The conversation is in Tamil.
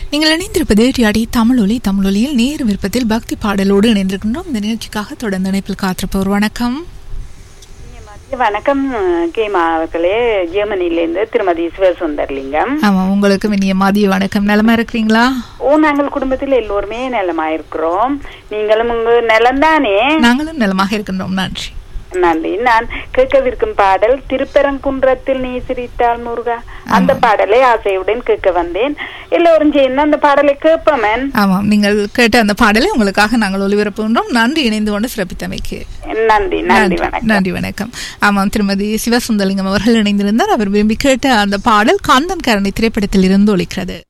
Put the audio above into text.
நீங்கள் இணைந்திருப்பது டிஆடி தமிழொலி தமிழொலியில் நேர் விருப்பத்தில் பக்தி பாடலோடு இணைந்திருக்கின்றோம் இந்த நிகழ்ச்சிக்காக தொடர்ந்து இணைப்பில் காத்திருப்பவர் வணக்கம் வணக்கம் கேமா அவர்களே ஜெர்மனிலேருந்து திருமதி சிவசுந்தர்லிங்கம் ஆமா உங்களுக்கு இனிய மதிய வணக்கம் நலமா இருக்கிறீங்களா ஓ நாங்கள் குடும்பத்தில் எல்லோருமே நலமா இருக்கிறோம் நீங்களும் உங்க நலம்தானே நாங்களும் நலமாக இருக்கின்றோம் நன்றி நன்றி நான் கேட்கவிருக்கும் பாடல் திருப்பரங்குன்றத்தில் நீ சிரித்தால் முருகா அந்த பாடலை ஆசையுடன் கேட்க வந்தேன் எல்லோரும் சேர்ந்து அந்த பாடலை கேட்போமன் ஆமாம் நீங்கள் கேட்ட அந்த பாடலை உங்களுக்காக நாங்கள் ஒளிபரப்புகின்றோம் நன்றி இணைந்து கொண்டு சிறப்பித்தமைக்கு நன்றி நன்றி வணக்கம் நன்றி வணக்கம் ஆமாம் திருமதி சிவசுந்தலிங்கம் அவர்கள் இணைந்திருந்தார் அவர் விரும்பி கேட்ட அந்த பாடல் காந்தன் கரணி திரைப்படத்தில் இருந்து ஒலிக்கிறது